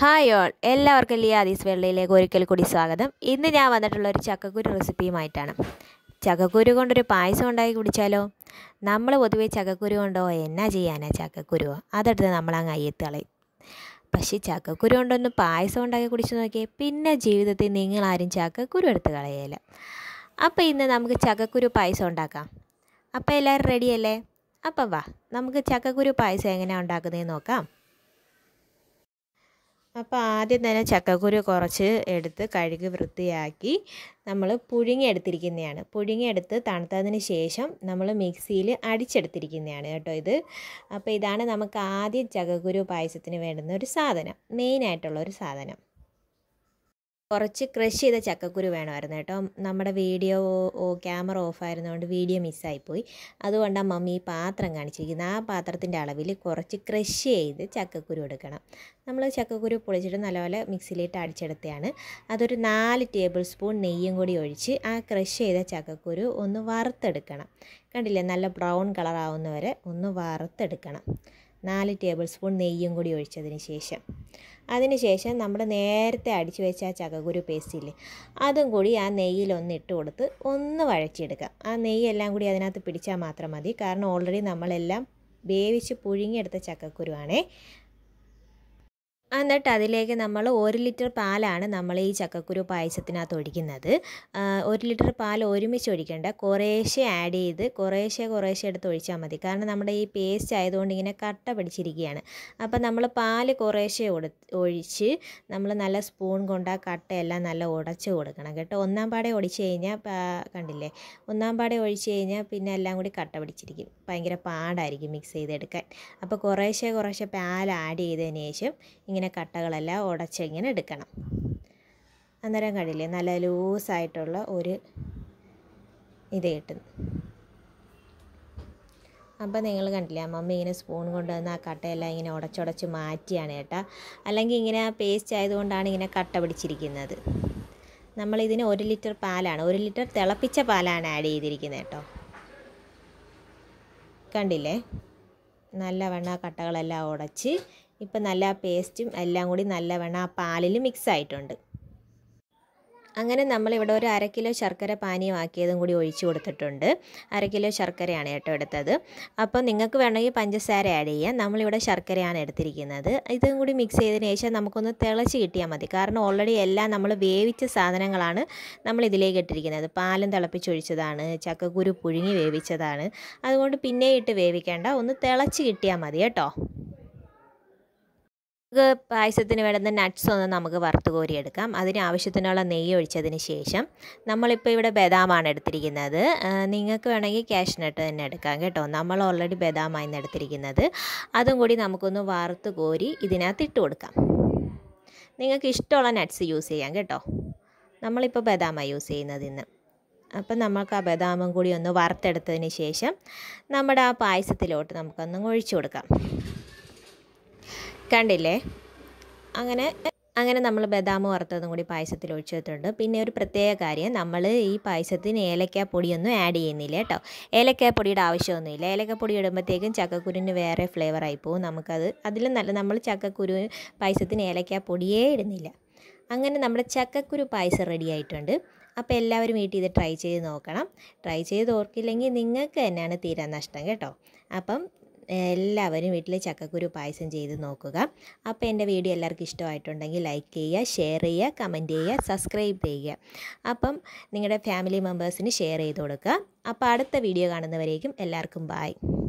hi all എല്ലാവർക്കും ലിയാദീസ് വെള്ളയിലേക്ക് ഒരിക്കൽ കൂടി സ്വാഗതം ഇന്ന് ഞാൻ വന്നിട്ടുള്ള ഒരു ചക്കക്കുരു റെസിപ്പിയുമായിട്ടാണ് ചക്കക്കുരു കൊണ്ടൊരു പായസം ഉണ്ടാക്കി കുടിച്ചാലോ നമ്മൾ പൊതുവേ ചക്കക്കുരു കൊണ്ടോ എന്നാ ചെയ്യാനാ ചക്കക്കുരുവോ അതെടുത്ത് നമ്മൾ അങ്ങ് അയ്യത്ത് കളയും പക്ഷേ ചക്കക്കുരു കൊണ്ടൊന്ന് പായസം ഉണ്ടാക്കി കുടിച്ചു നോക്കിയേ പിന്നെ ജീവിതത്തിൽ നിങ്ങളാരും ചക്കക്കുരു എടുത്ത് കളയല അപ്പോൾ ഇന്ന് നമുക്ക് ചക്കക്കുരു പായസം ഉണ്ടാക്കാം അപ്പോൾ എല്ലാവരും റെഡിയല്ലേ അപ്പം വാ നമുക്ക് ചക്കക്കുരു പായസം എങ്ങനെയാണ് ഉണ്ടാക്കുന്നതെന്ന് നോക്കാം അപ്പോൾ ആദ്യം തന്നെ ചക്കക്കുരു കുറച്ച് എടുത്ത് കഴുകി വൃത്തിയാക്കി നമ്മൾ പുഴുങ്ങിയെടുത്തിരിക്കുന്നതാണ് പുഴുങ്ങിയെടുത്ത് തണുത്തതിന് ശേഷം നമ്മൾ മിക്സിയിൽ അടിച്ചെടുത്തിരിക്കുന്നതാണ് കേട്ടോ ഇത് അപ്പോൾ ഇതാണ് നമുക്ക് ആദ്യം ചക്കക്കുരു പായസത്തിന് വേണ്ടുന്ന ഒരു സാധനം മെയിനായിട്ടുള്ള ഒരു സാധനം കുറച്ച് ക്രഷ് ചെയ്ത ചക്കക്കുരു വേണമായിരുന്നു കേട്ടോ നമ്മുടെ വീഡിയോ ക്യാമറ ഓഫായിരുന്നതുകൊണ്ട് വീഡിയോ മിസ്സായിപ്പോയി അതുകൊണ്ടാണ് മമ്മി ഈ പാത്രം കാണിച്ചിരിക്കുന്നത് ആ പാത്രത്തിൻ്റെ അളവിൽ കുറച്ച് ക്രഷ് ചെയ്ത് ചക്കക്കുരു എടുക്കണം നമ്മൾ ചക്കക്കുരു പൊളിച്ചിട്ട് നല്ലപോലെ മിക്സിയിലിട്ട് അടിച്ചെടുത്തതാണ് അതൊരു നാല് ടേബിൾ സ്പൂൺ നെയ്യും കൂടി ഒഴിച്ച് ആ ക്രഷ് ചെയ്ത ചക്കക്കുരു ഒന്ന് വറുത്തെടുക്കണം കണ്ടില്ലേ നല്ല ബ്രൗൺ കളറാവുന്നവരെ ഒന്ന് വറുത്തെടുക്കണം നാല് ടേബിൾ സ്പൂൺ നെയ്യും കൂടി ഒഴിച്ചതിന് ശേഷം അതിന് ശേഷം നമ്മൾ നേരത്തെ അടിച്ചു വെച്ച ആ ചക്കക്കുരു പേസ്റ്റ് ഇല്ലേ അതും കൂടി ആ നെയ്യിലൊന്ന് ഇട്ട് കൊടുത്ത് ഒന്ന് വഴച്ചെടുക്കാം ആ നെയ്യെല്ലാം കൂടി അതിനകത്ത് പിടിച്ചാൽ മാത്രം മതി കാരണം ഓൾറെഡി നമ്മളെല്ലാം വേവിച്ച് പുഴുങ്ങിയെടുത്ത ചക്കക്കുരുവാണേ എന്നിട്ട് അതിലേക്ക് നമ്മൾ ഒരു ലിറ്റർ പാലാണ് നമ്മൾ ഈ ചക്കക്കുരു പായസത്തിനകത്ത് ഒഴിക്കുന്നത് ഒരു ലിറ്റർ പാൽ ഒരുമിച്ച് ഒഴിക്കേണ്ട കുറേശ്ശെ ആഡ് ചെയ്ത് കുറേശ്ശെ കുറേശ്ശെ എടുത്ത് ഒഴിച്ചാൽ മതി കാരണം നമ്മുടെ ഈ പേസ്റ്റ് ആയതുകൊണ്ട് ഇങ്ങനെ കട്ട പിടിച്ചിരിക്കുകയാണ് അപ്പോൾ നമ്മൾ പാൽ കുറേശ്ശെ ഒഴിച്ച് നമ്മൾ നല്ല സ്പൂൺ കൊണ്ട് ആ കട്ടയെല്ലാം നല്ല ഉടച്ച് കൊടുക്കണം കേട്ടോ ഒന്നാം പാടെ ഒഴിച്ച് കഴിഞ്ഞാൽ കണ്ടില്ലേ ഒന്നാം പാടെ ഒഴിച്ച് കഴിഞ്ഞാൽ പിന്നെ എല്ലാം കൂടി കട്ട പിടിച്ചിരിക്കും ഭയങ്കര പാടായിരിക്കും മിക്സ് ചെയ്തെടുക്കാൻ അപ്പോൾ കുറേശ്ശെ കുറേശ്ശെ പാൽ ആഡ് ചെയ്തതിന് ശേഷം ഇങ്ങനെ കട്ടകളെല്ലാം ഉടച്ച് ഇങ്ങനെ എടുക്കണം അന്നേരം കഴിയില്ലേ നല്ല ലൂസായിട്ടുള്ള ഒരു ഇത് കിട്ടും അപ്പോൾ നിങ്ങൾ കണ്ടില്ലേ മമ്മി ഇങ്ങനെ സ്പൂൺ കൊണ്ട് വന്ന് ആ കട്ടയെല്ലാം ഇങ്ങനെ ഉടച്ചുടച്ച് മാറ്റിയാണ് കേട്ടാ അല്ലെങ്കിൽ ഇങ്ങനെ പേസ്റ്റ് ആയതുകൊണ്ടാണ് ഇങ്ങനെ കട്ട പിടിച്ചിരിക്കുന്നത് നമ്മളിതിന് ഒരു ലിറ്റർ പാലാണ് ഒരു ലിറ്റർ തിളപ്പിച്ച പാലാണ് ആഡ് ചെയ്തിരിക്കുന്നത് കേട്ടോ കണ്ടില്ലേ നല്ലവണ്ണം ആ കട്ടകളെല്ലാം ഉടച്ച് ഇപ്പം നല്ല പേസ്റ്റും എല്ലാം കൂടി നല്ലവണ്ണം ആ പാലിൽ മിക്സ് ആയിട്ടുണ്ട് അങ്ങനെ നമ്മളിവിടെ ഒരു അര കിലോ ശർക്കര പാനീയമാക്കിയതും കൂടി ഒഴിച്ചു കൊടുത്തിട്ടുണ്ട് അര കിലോ ശർക്കരയാണ് കേട്ടോ എടുത്തത് അപ്പോൾ നിങ്ങൾക്ക് വേണമെങ്കിൽ പഞ്ചസാര ആഡ് ചെയ്യാം നമ്മളിവിടെ ശർക്കരയാണ് എടുത്തിരിക്കുന്നത് ഇതും കൂടി മിക്സ് ചെയ്തതിന് ശേഷം നമുക്കൊന്ന് തിളച്ച് കിട്ടിയാൽ മതി കാരണം ഓൾറെഡി എല്ലാം നമ്മൾ വേവിച്ച സാധനങ്ങളാണ് നമ്മൾ ഇതിലേക്ക് ഇട്ടിരിക്കുന്നത് പാലും തിളപ്പിച്ചൊഴിച്ചതാണ് ചക്കക്കുരു പുഴുങ്ങി വേവിച്ചതാണ് അതുകൊണ്ട് പിന്നെ ഇട്ട് വേവിക്കേണ്ട ഒന്ന് തിളച്ച് കിട്ടിയാൽ മതി കേട്ടോ നമുക്ക് പായസത്തിന് വേണ്ടുന്ന നട്ട്സ് ഒന്ന് നമുക്ക് വറുത്ത് കോരിയെടുക്കാം അതിന് ആവശ്യത്തിനുള്ള നെയ്യ് ഒഴിച്ചതിന് ശേഷം നമ്മളിപ്പോൾ ഇവിടെ ബദാമാണ് എടുത്തിരിക്കുന്നത് നിങ്ങൾക്ക് വേണമെങ്കിൽ ക്യാഷ് നട്ട് തന്നെ എടുക്കാം കേട്ടോ നമ്മൾ ഓൾറെഡി ബദാമാണ് എടുത്തിരിക്കുന്നത് അതും കൂടി നമുക്കൊന്ന് വറുത്ത് കോരി ഇതിനകത്ത് ഇട്ട് കൊടുക്കാം നിങ്ങൾക്ക് ഇഷ്ടമുള്ള നട്ട്സ് യൂസ് ചെയ്യാം കേട്ടോ നമ്മളിപ്പോൾ ബദാമാണ് യൂസ് ചെയ്യുന്നത് ഇന്ന് അപ്പം നമുക്ക് ആ ബദാമും കൂടി ഒന്ന് വറുത്തെടുത്തതിന് ശേഷം നമ്മുടെ ആ പായസത്തിലോട്ട് നമുക്കൊന്ന് ഒഴിച്ചു കൊടുക്കാം കണ്ടില്ലേ അങ്ങനെ അങ്ങനെ നമ്മൾ ബദാം വറുത്തതും കൂടി പായസത്തിൽ ഒഴിച്ചിട്ടുണ്ട് പിന്നെ ഒരു പ്രത്യേക കാര്യം നമ്മൾ ഈ പായസത്തിന് ഏലക്കാപ്പൊടിയൊന്നും ആഡ് ചെയ്യുന്നില്ല കേട്ടോ ഏലക്കാപ്പൊടിയുടെ ആവശ്യമൊന്നുമില്ല ഏലക്കാപ്പൊടി ഇടുമ്പോഴത്തേക്കും ചക്കക്കുരുവിന് വേറെ ഫ്ലേവറായി പോകും നമുക്കത് അതിലും നല്ല നമ്മൾ ചക്കക്കുരു പായസത്തിന് ഏലക്കാപ്പൊടിയേ ഇടുന്നില്ല അങ്ങനെ നമ്മുടെ ചക്കക്കുരു പായസം റെഡി ആയിട്ടുണ്ട് അപ്പോൾ എല്ലാവരും വീട്ടിൽ ഇത് ട്രൈ ചെയ്ത് നോക്കണം ട്രൈ ചെയ്ത് ഓർക്കില്ലെങ്കിൽ നിങ്ങൾക്ക് തന്നെയാണ് തീരാൻ നഷ്ടം കേട്ടോ അപ്പം എല്ലാവരും വീട്ടിൽ ചക്കക്കുരു പായസം ചെയ്ത് നോക്കുക അപ്പോൾ എൻ്റെ വീഡിയോ എല്ലാവർക്കും ഇഷ്ടമായിട്ടുണ്ടെങ്കിൽ ലൈക്ക് ചെയ്യുക ഷെയർ ചെയ്യുക കമൻറ്റ് ചെയ്യുക സബ്സ്ക്രൈബ് ചെയ്യുക അപ്പം നിങ്ങളുടെ ഫാമിലി മെമ്പേഴ്സിന് ഷെയർ ചെയ്ത് കൊടുക്കുക അപ്പോൾ അടുത്ത വീഡിയോ കാണുന്നവരേക്കും എല്ലാവർക്കും ബായ്